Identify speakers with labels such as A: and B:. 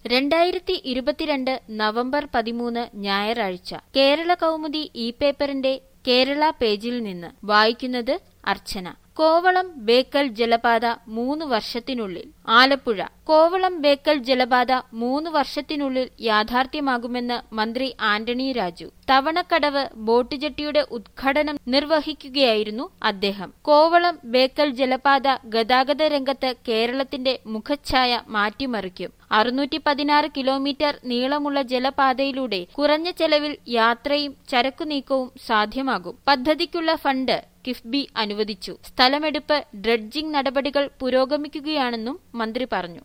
A: രണ്ടായിരത്തി ഇരുപത്തിരണ്ട് നവംബർ പതിമൂന്ന് ഞായറാഴ്ച കേരള കൗമുദി ഇ പേപ്പറിന്റെ കേരള പേജിൽ നിന്ന് വായിക്കുന്നത് അർച്ചന കോവളം ബേക്കൽ ജലപാത മൂന്ന് വർഷത്തിനുള്ളിൽ ആലപ്പുഴ കോവളം ബേക്കൽ ജലപാത മൂന്ന് വർഷത്തിനുള്ളിൽ യാഥാർത്ഥ്യമാകുമെന്ന് മന്ത്രി ആന്റണി രാജു തവണക്കടവ് ബോട്ട് ജെട്ടിയുടെ ഉദ്ഘാടനം നിർവഹിക്കുകയായിരുന്നു അദ്ദേഹം കോവളം ബേക്കൽ ജലപാത ഗതാഗത രംഗത്ത് കേരളത്തിന്റെ മുഖച്ഛായ മാറ്റിമറിക്കും അറുന്നൂറ്റി പതിനാറ് കിലോമീറ്റർ നീളമുള്ള ജലപാതയിലൂടെ കുറഞ്ഞ ചെലവിൽ യാത്രയും ചരക്കുനീക്കവും സാധ്യമാകും പദ്ധതിക്കുള്ള ഫണ്ട് കിഫ്ബി അനുവദിച്ചു സ്ഥലമെടുപ്പ് ഡ്രഡ്ജിംഗ് നടപടികൾ പുരോഗമിക്കുകയാണെന്നും മന്ത്രി പറഞ്ഞു